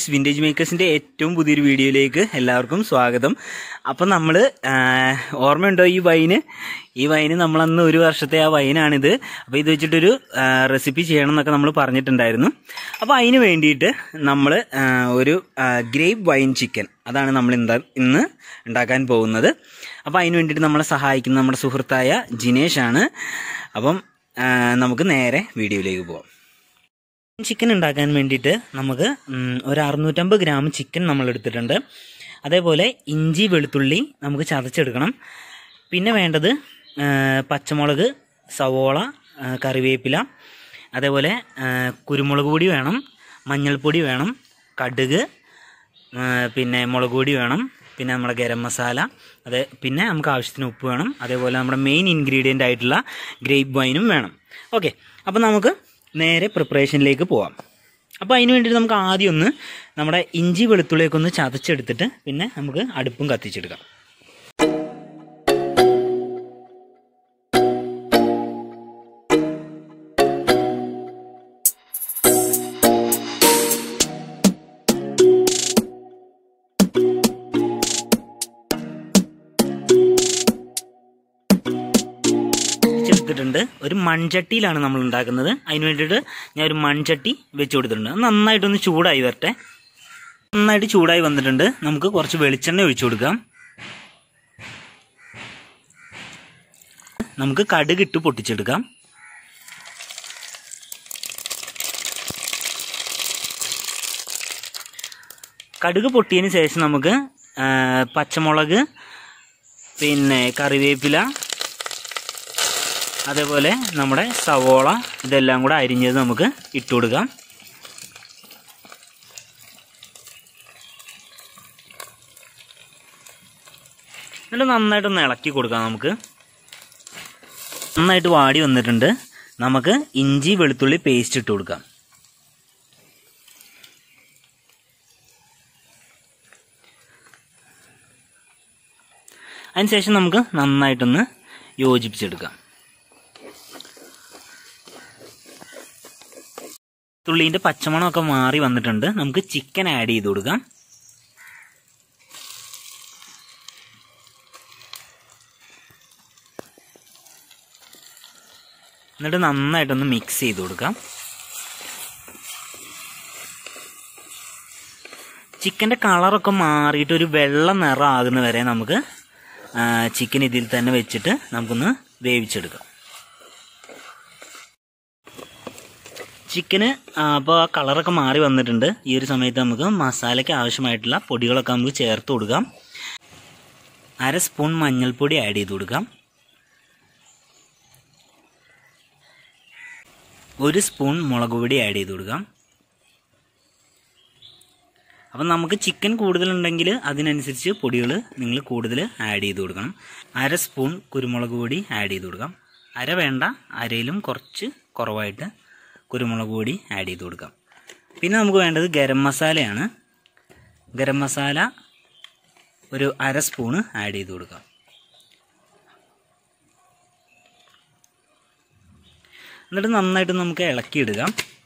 guys vintage മേക്കേഴ്സിന്റെ ഏറ്റവും പുതിയൊരു വീഡിയോയിലേക്ക് എല്ലാവർക്കും സ്വാഗതം അപ്പം നമ്മൾ ഓർമ്മയുണ്ടോ ഈ വൈന് ഈ വൈന് നമ്മളന്ന് ഒരു വർഷത്തെ ആ വൈനാണിത് അപ്പോൾ ഇത് വെച്ചിട്ടൊരു റെസിപ്പി ചെയ്യണം എന്നൊക്കെ നമ്മൾ പറഞ്ഞിട്ടുണ്ടായിരുന്നു അപ്പോൾ അതിന് വേണ്ടിയിട്ട് നമ്മൾ ഒരു ഗ്രേപ്പ് വൈൻ ചിക്കൻ അതാണ് നമ്മൾ എന്താ ഇന്ന് ഉണ്ടാക്കാൻ പോകുന്നത് അപ്പോൾ അതിന് വേണ്ടിയിട്ട് നമ്മളെ സഹായിക്കുന്ന നമ്മുടെ സുഹൃത്തായ ജിനേഷാണ് അപ്പം ആ, നമുക്ക് നേരെ വീഡിയോയിലേക്ക് പോകാം ചിക്കൻ ഉണ്ടാക്കാൻ വേണ്ടിയിട്ട് നമുക്ക് ഉം, ഒരു അറുന്നൂറ്റമ്പത് ഗ്രാം ചിക്കൻ നമ്മൾ എടുത്തിട്ടുണ്ട് അതേപോലെ ഇഞ്ചി വെളുത്തുള്ളി നമുക്ക് ചതച്ചെടുക്കണം പിന്നെ വേണ്ടത് ആ, പച്ചമുളക് സവോള ആ, കറിവേപ്പില അതേപോലെ ആ, കുരുമുളക് പൊടി വേണം മഞ്ഞൾപ്പൊടി വേണം കടുക് ആ, പിന്നെ മുളക് പൊടി വേണം പിന്നെ നമ്മുടെ ഗരം മസാല അതെ പിന്നെ നമുക്ക് ആവശ്യത്തിന് ഉപ്പ് വേണം അതേപോലെ നമ്മുടെ മെയിൻ ഇൻഗ്രീഡിയൻ്റ് ആയിട്ടുള്ള ഗ്രേപ്പ് വൈനും വേണം ഓക്കെ അപ്പോൾ നമുക്ക് നേരെ പ്രിപ്പറേഷനിലേക്ക് പോവാം അപ്പോൾ അതിന് വേണ്ടിയിട്ട് നമുക്ക് ആദ്യം ഒന്ന് നമ്മുടെ ഇഞ്ചി വെളുത്തുള്ളിയൊക്കെ ഒന്ന് ചതച്ചെടുത്തിട്ട് പിന്നെ നമുക്ക് അടുപ്പും കത്തിച്ചെടുക്കാം എടുത്തിട്ടുണ്ട് ഒരു മൺചട്ടിയിലാണ് നമ്മൾ ഉണ്ടാക്കുന്നത് അതിന് വേണ്ടിയിട്ട് ഞാൻ ഒരു മൺചട്ടി വെച്ച് കൊടുത്തിട്ടുണ്ട് അത് നന്നായിട്ടൊന്ന് ചൂടായി വരട്ടെ നന്നായിട്ട് ചൂടായി വന്നിട്ടുണ്ട് നമുക്ക് കുറച്ച് വെളിച്ചെണ്ണ ഒഴിച്ചു കൊടുക്കാം നമുക്ക് കടുക് ഇട്ട് പൊട്ടിച്ചെടുക്കാം കടുക് പൊട്ടിയതിന് ശേഷം നമുക്ക് ആ, പച്ചമുളക് പിന്നെ കറിവേപ്പില അതേപോലെ നമ്മുടെ സവോള ഇതെല്ലാം കൂടെ അരിഞ്ഞത് നമുക്ക് ഇട്ട് കൊടുക്കാം എന്നിട്ട് നന്നായിട്ടൊന്ന് ഇളക്കി കൊടുക്കാം നമുക്ക് നന്നായിട്ട് വാടി വന്നിട്ടുണ്ട് നമുക്ക് ഇഞ്ചി വെളുത്തുള്ളി പേസ്റ്റ് ഇട്ട് കൊടുക്കാം അതിനുശേഷം നമുക്ക് നന്നായിട്ടൊന്ന് യോജിപ്പിച്ചെടുക്കാം തുള്ളീൻ്റെ പച്ചമണമൊക്കെ മാറി വന്നിട്ടുണ്ട് നമുക്ക് ചിക്കൻ ആഡ് ചെയ്ത് കൊടുക്കാം എന്നിട്ട് നന്നായിട്ടൊന്ന് മിക്സ് ചെയ്ത് കൊടുക്കാം ചിക്കൻ്റെ കളറൊക്കെ മാറിയിട്ട് ഒരു വെള്ള നിറം ആകുന്ന വരെ നമുക്ക് ചിക്കൻ ഇതിൽ തന്നെ വെച്ചിട്ട് നമുക്കൊന്ന് വേവിച്ചെടുക്കാം ചിക്കന് അപ്പോൾ ആ കളറൊക്കെ മാറി വന്നിട്ടുണ്ട് ഈ ഒരു സമയത്ത് നമുക്ക് മസാലയ്ക്ക് ആവശ്യമായിട്ടുള്ള പൊടികളൊക്കെ നമുക്ക് ചേർത്ത് കൊടുക്കാം അര സ്പൂൺ മഞ്ഞൾപ്പൊടി ആഡ് ചെയ്ത് കൊടുക്കാം ഒരു സ്പൂൺ മുളക് പൊടി ആഡ് ചെയ്ത് കൊടുക്കാം അപ്പം നമുക്ക് ചിക്കൻ കൂടുതലുണ്ടെങ്കിൽ അതിനനുസരിച്ച് പൊടികൾ നിങ്ങൾ കൂടുതൽ ആഡ് ചെയ്ത് കൊടുക്കണം അര സ്പൂൺ കുരുമുളക് പൊടി ആഡ് ചെയ്ത് കൊടുക്കാം അര വേണ്ട അരയിലും കുറച്ച് കുറവായിട്ട് കുരുമുളക് പൊടി ആഡ് ചെയ്ത് കൊടുക്കാം പിന്നെ നമുക്ക് വേണ്ടത് ഗരം മസാലയാണ് ഗരം മസാല ഒരു അര സ്പൂണ് ആഡ് ചെയ്ത് കൊടുക്കാം എന്നിട്ട് നന്നായിട്ട് നമുക്ക് ഇളക്കിയിടുക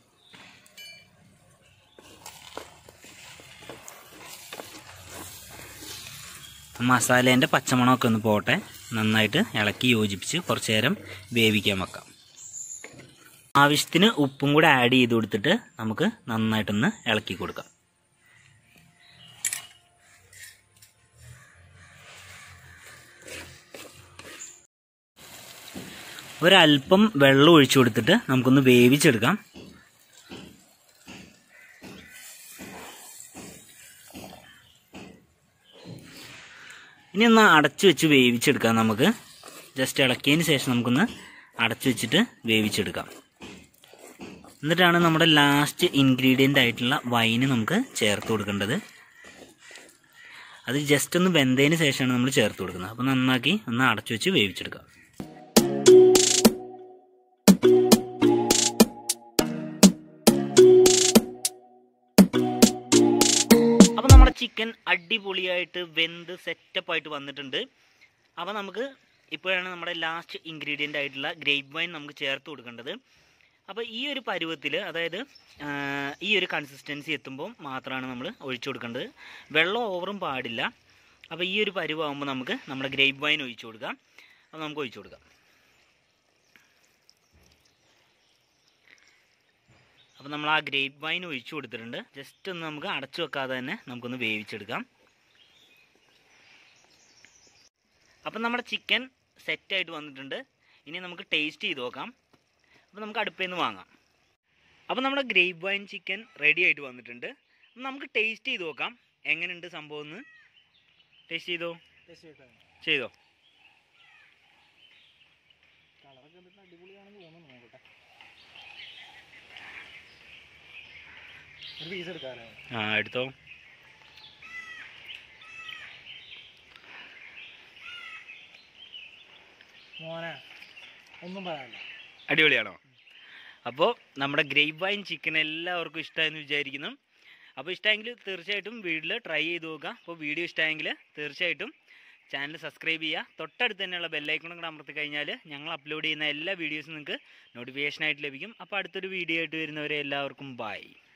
മസാലേൻ്റെ പച്ചമണമൊക്കെ ഒന്ന് പോട്ടെ നന്നായിട്ട് ഇളക്കി യോജിപ്പിച്ച് കുറച്ച് നേരം വേവിക്കാൻ വെക്കാം ആവശ്യത്തിന് ഉപ്പും കൂടെ ആഡ് ചെയ്ത് കൊടുത്തിട്ട് നമുക്ക് നന്നായിട്ടൊന്ന് ഇളക്കി കൊടുക്കാം ഒരല്പം വെള്ളം ഒഴിച്ചു കൊടുത്തിട്ട് നമുക്കൊന്ന് വേവിച്ചെടുക്കാം ഇനി ഒന്ന് അടച്ചു വെച്ച് വേവിച്ചെടുക്കാം നമുക്ക് ജസ്റ്റ് ഇളക്കിയതിന് ശേഷം നമുക്കൊന്ന് അടച്ചു വെച്ചിട്ട് വേവിച്ചെടുക്കാം എന്നിട്ടാണ് നമ്മുടെ ലാസ്റ്റ് ഇൻഗ്രീഡിയൻ്റ് ആയിട്ടുള്ള വൈന് നമുക്ക് ചേർത്ത് കൊടുക്കേണ്ടത് അത് ജസ്റ്റ് ഒന്ന് വെന്തതിന് ശേഷമാണ് നമ്മൾ ചേർത്ത് കൊടുക്കുന്നത് അപ്പോൾ നന്നാക്കി ഒന്ന് അടച്ചു വെച്ച് വേവിച്ചെടുക്കാം അപ്പോൾ നമ്മുടെ ചിക്കൻ അടിപൊളിയായിട്ട് വെന്ത് സെറ്റപ്പ് ആയിട്ട് വന്നിട്ടുണ്ട് അപ്പോൾ നമുക്ക് ഇപ്പോഴാണ് നമ്മുടെ ലാസ്റ്റ് ഇൻഗ്രീഡിയൻ്റ് ആയിട്ടുള്ള ഗ്രേപ്പ് വൈൻ നമുക്ക് ചേർത്ത് കൊടുക്കേണ്ടത് അപ്പോൾ ഈ ഒരു പരുവത്തിൽ അതായത് ആ, ഈ ഒരു കൺസിസ്റ്റൻസി എത്തുമ്പോൾ മാത്രമാണ് നമ്മൾ ഒഴിച്ചു കൊടുക്കേണ്ടത് വെള്ളം ഓവറും പാടില്ല അപ്പോൾ ഈ ഒരു പരുവാകുമ്പോൾ നമുക്ക് നമ്മുടെ ഗ്രേപ്പ് വൈൻ ഒഴിച്ചു കൊടുക്കാം അത് നമുക്ക് ഒഴിച്ചു കൊടുക്കാം അപ്പോൾ നമ്മൾ ആ ഗ്രേപ്പ് വൈൻ ഒഴിച്ചു കൊടുത്തിട്ടുണ്ട് ജസ്റ്റ് ഒന്ന് നമുക്ക് അടച്ചു വെക്കാതെ തന്നെ നമുക്കൊന്ന് വേവിച്ചെടുക്കാം അപ്പം നമ്മുടെ ചിക്കൻ സെറ്റായിട്ട് വന്നിട്ടുണ്ട് ഇനി നമുക്ക് ടേസ്റ്റ് ചെയ്ത് നോക്കാം അപ്പോൾ നമുക്ക് അടുപ്പിൽ നിന്ന് വാങ്ങാം അപ്പോൾ നമ്മുടെ ഗ്രേപ്പ് വൈൻ ചിക്കൻ റെഡി ആയിട്ട് വന്നിട്ടുണ്ട് അപ്പം നമുക്ക് ടേസ്റ്റ് ചെയ്ത് നോക്കാം എങ്ങനെയുണ്ട് സംഭവം എന്ന് ടേസ്റ്റ് ചെയ്തോ ചെയ്തോ കളറൊക്കെ കണ്ടിട്ട് അടിപൊളിയാണെന്ന് തോന്നുന്നു നോക്കട്ടെ ഒരു പീസ് എടുക്കാമല്ലോ ആ എടുത്തോ മോനെ ഒന്നും പറയാനില്ല അടിപൊളിയാണോ അപ്പോൾ നമ്മുടെ ഗ്രേപ്പ് വൈൻ ചിക്കൻ എല്ലാവർക്കും ഇഷ്ടമായെന്ന് വിചാരിക്കുന്നു അപ്പോൾ ഇഷ്ടമെങ്കിൽ തീർച്ചയായിട്ടും വീട്ടിൽ ട്രൈ ചെയ്ത് നോക്കുക അപ്പോൾ വീഡിയോ ഇഷ്ടമായെങ്കിൽ തീർച്ചയായിട്ടും ചാനൽ സബ്സ്ക്രൈബ് ചെയ്യുക തൊട്ടടുത്ത് തന്നെയുള്ള ബെല്ലൈക്കണും കൂടെ അമർത്തി കഴിഞ്ഞാൽ ഞങ്ങൾ അപ്ലോഡ് ചെയ്യുന്ന എല്ലാ വീഡിയോസും നിങ്ങൾക്ക് നോട്ടിഫിക്കേഷനായിട്ട് ലഭിക്കും അപ്പോൾ അടുത്തൊരു വീഡിയോ ആയിട്ട് വരുന്നവരെ എല്ലാവർക്കും ബൈ